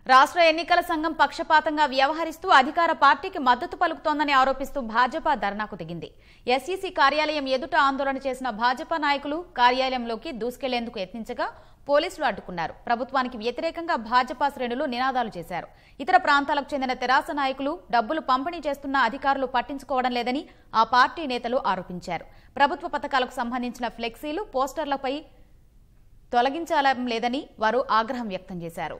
రాష్ట్ర ఎన్నికల సంఘం పక్షపాతంగా వ్యవహరిస్తూ అధికార పార్టీకి మద్దతు పలుకుతోందని ఆరోపిస్తూ భాజపా ధర్నాకు దిగింది ఎస్ఈసీ కార్యాలయం ఎదుట ఆందోళన చేసిన భాజపా నాయకులు కార్యాలయంలోకి దూసుకెళ్లేందుకు యత్నించగా పోలీసులు అడ్డుకున్నారు ప్రభుత్వానికి వ్యతిరేకంగా భాజపా శ్రేణులు నినాదాలు చేశారు ఇతర ప్రాంతాలకు చెందిన తెరాస నాయకులు డబ్బులు పంపిణీ చేస్తున్న అధికారులు పట్టించుకోవడం లేదని ఆ పార్టీ నేతలు ఆరోపించారు ప్రభుత్వ పథకాలకు సంబంధించిన ఫ్లెక్సీలు పోస్టర్లపై తొలగించడం లేదని వారు ఆగ్రహం వ్యక్తం చేశారు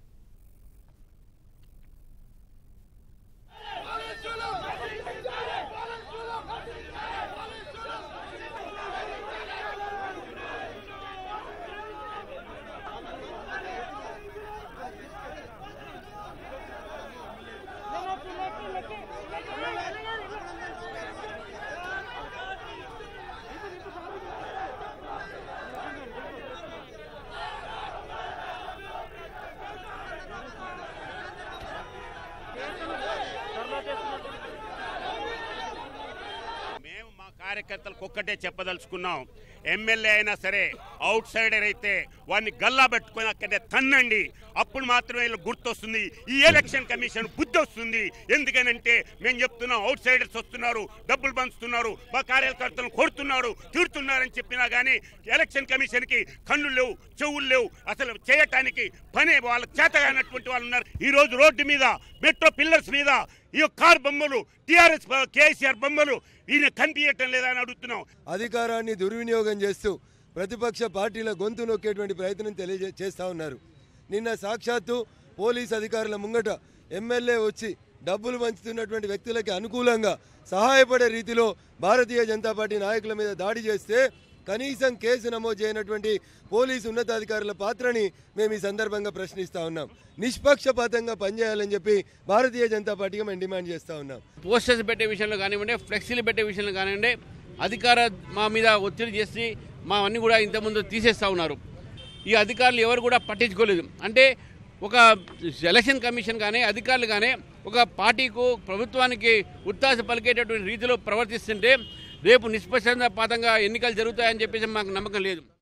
మేము మా కార్యకర్తలకు ఒక్కటే చెప్పదలుచుకున్నాం ఎమ్మెల్యే అయినా సరే అవుట్ సైడర్ అయితే వాడిని గల్లా పెట్టుకొని అక్కడే తన్నండి అప్పుడు మాత్రమే వీళ్ళకి గుర్తొస్తుంది ఈ ఎలక్షన్ కమిషన్ బుద్ధి వస్తుంది ఎందుకనంటే మేము చెప్తున్నాం అవుట్ సైడర్స్ వస్తున్నారు డబ్బులు పంచుతున్నారు మా కార్యకర్తలను కొడుతున్నారు తిడుతున్నారని చెప్పినా కానీ ఎలక్షన్ కమిషన్కి కళ్ళు లేవు చెవులు లేవు అసలు చేయటానికి పని వాళ్ళ చేతగానటువంటి వాళ్ళు ఉన్నారు ఈ రోజు రోడ్డు మీద మెట్రో పిల్లర్స్ మీద ఈ కార్ బొమ్మలు టిఆర్ఎస్ కేసీఆర్ బొమ్మలు ఈయన కనిపించటం లేదా అని అడుగుతున్నాం అధికారాన్ని దుర్వినియోగం చేస్తూ ప్రతిపక్ష పార్టీల గొంతు నొక్కేటువంటి ప్రయత్నం తెలియజే చేస్తూ ఉన్నారు నిన్న సాక్షాత్తు పోలీస్ అధికారుల ముంగట ఎమ్మెల్యే వచ్చి డబ్బులు పంచుతున్నటువంటి వ్యక్తులకి అనుకూలంగా సహాయపడే రీతిలో భారతీయ జనతా పార్టీ నాయకుల మీద దాడి చేస్తే కనీసం కేసు నమోదు చేయనటువంటి పోలీసు ఉన్నతాధికారుల పాత్రని మేము ఈ సందర్భంగా ప్రశ్నిస్తా ఉన్నాం నిష్పక్షపాతంగా పనిచేయాలని చెప్పి భారతీయ జనతా పార్టీగా మేము డిమాండ్ చేస్తా ఉన్నాం పోస్టర్స్ పెట్టే విషయంలో కానివ్వండి ఫ్లెక్సీలు పెట్టే విషయంలో కానివ్వండి అధికార మా మీద ఒత్తిడి చేసి మా అన్ని కూడా ఇంతకుముందు తీసేస్తూ ఉన్నారు ఈ అధికారులు ఎవరు కూడా పట్టించుకోలేదు అంటే ఒక ఎలక్షన్ కమిషన్ కానీ అధికారులు కానీ ఒక పార్టీకు ప్రభుత్వానికి ఉత్తాస పలికేటటువంటి రీతిలో ప్రవర్తిస్తుంటే రేపు నిష్పక్షపాతంగా ఎన్నికలు జరుగుతాయని చెప్పేసి మాకు నమ్మకం లేదు